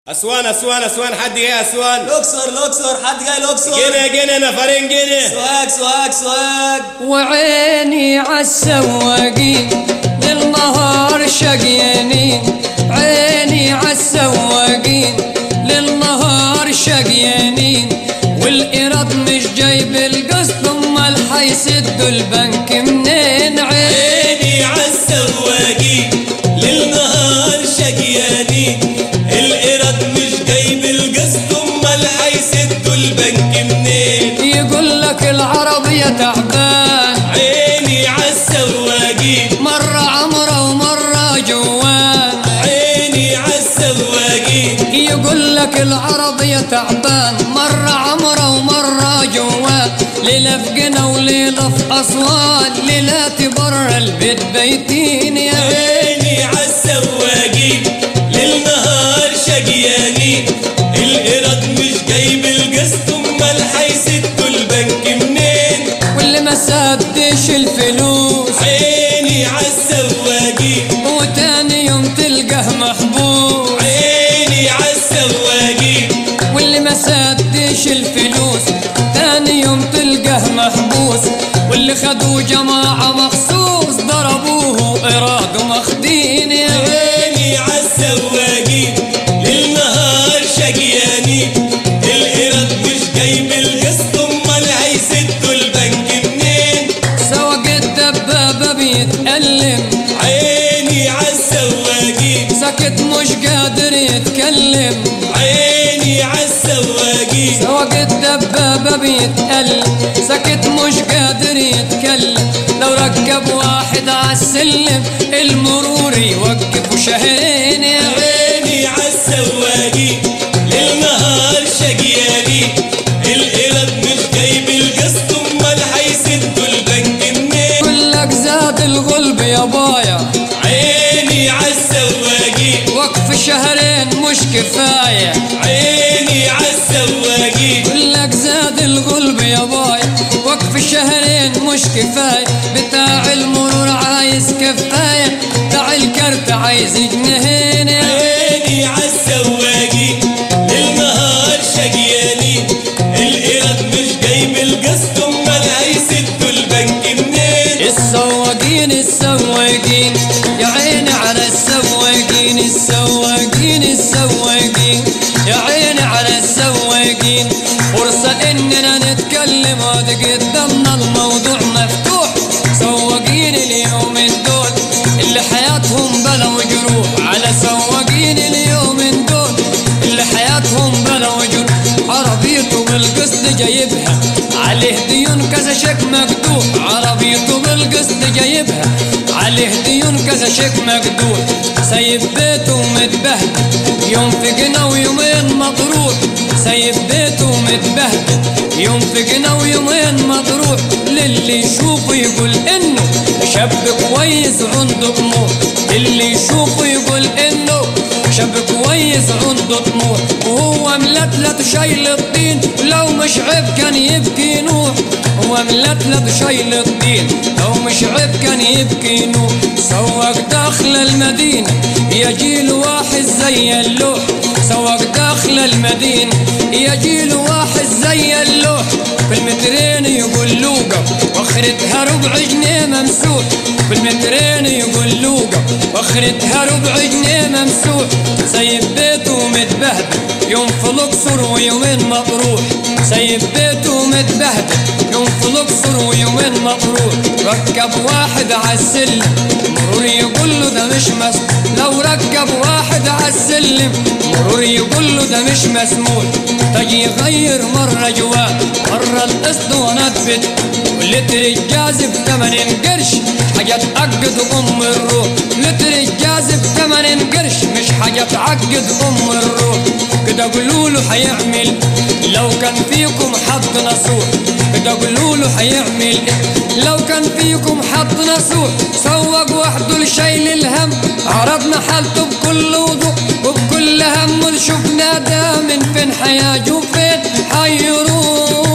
اسوان اسوان اسوان حد جاي اسوان الاقصر الاقصر حد جاي الاقصر جنة جنة نفرين جنة سواق سواق سواق وعيني عالسواقين للنهار شقيانين عيني عالسواقين للنهار شقيانين والإيراد مش جايب القسط امال حيسدوا البنك منين عين عيني عالسواقين للنهار شقيانين القرد مش جايب القسط امال حيسدوا البنك منين يقول لك العربية تعبان عيني عالسواقين مرة عمرة ومرة جوان عيني عالسواقين يقول لك العربية تعبان مرة عمرة ومرة جوان ليلة في قنا وليلة في أسوان ليلة برا البيت بيتين يا عيني عالسواقين للنهار شقيانين القرد مش جايب القسط امال حيسدوا البنك منين واللي ما سدش الفلوس عيني عالسواقين وتاني يوم تلقاه محبوس عيني عالسواقين واللي ما سدش الفلوس تاني يوم تلقاه محبوس واللي خدوه جماعة مخصوص ضربوه إراد مخدين يا عيني عالسواقين للنهار شقيانين القرد مش جايب القسط امال هيسدوا البنك منين سواق الدبابة بيتألم عيني عالسواقين سكت مش قادر يتكلم عيني عالسواقين سواق الدبابة بيتألم سكت مش قادر يتكلم لو ركب واحد عالسلم المرور يوقف شهرين يا عيني عالسواقين للنهار شقيانين القرد مش جايب القسط امال هيسدوا البنك منين يقول لك زاد الغلب يا بايا عيني عالسواقين وقف شهرين مش كفاية عيني عالسواقين يقول لك زاد الغلب يا بايا وقف شهرين مش كفاية بتاع المرور عايز كفاية بتاع الكرت عايز جنيهين يا عيني عالسواقين للنهار شقيانين القرد مش جايب القسط امال هيسدوا البنك منين السواقين السواقين يا عيني على السواقين السواقين السواقين يا عيني على السواقين فرصة اننا نتكلم هذا قدامنا الموضوع مفتوح سواقين اليومين دول اللي حياتهم بلا وجروح على سواقين اليومين دول اللي حياتهم بلا وجروح عربيته بالقسط جايبها عليه ديون كذا شيك مقدور عربيته بالقسط جايبها عليه ديون كذا شيك مقدور سايب بيته متبهدل يوم في قنا ويومين مطروح سايب بيته متبهدل يوم في قنا ويومين مطروح للي يشوفه يقول انه شاب كويس عنده طموح اللي يشوفه يقول انه شاب كويس عنده طموح وهو ملتلت شايل الطين ولو مش عيب كان يبكي نوح هو ملتلت شايل الطين لو مش عيب كان يبكي نوح سواق داخل المدينة يجيله واحد زي اللوح سواق داخل المدينة يجيله واحد زي اللوح في المترين يقول لوقا واخرتها ربع جنيه ممسوح في المترين يقول لوقا واخرتها ربع جنيه ممسوح سايب بيته متبهدل يوم في الاقصر ويومين مطروح سايب بيته متبهدل يوم في الاقصر ويومين مطروح ركب واحد عالسلم مرور يقول له ده مش مس لو ركب واحد عالسلم مرور يقول له ده مش مسموح تجي يغير مرة جواه مرة الاسطوانات بت ولتر الجازب تمن قرش حاجة تعقد أم الروح لتر الجازب تمن قرش مش حاجة تعقد أم الروح كده قولوا له حيعمل لو كان فيكم حد نصوح كده قولوا له حيعمل إيه لو كان فيكم حد نصوح سوق وحده لشيل الهم عرضنا حالته بكل وضوح وبكل هم شفنا ده من فين حياجه فين حيروح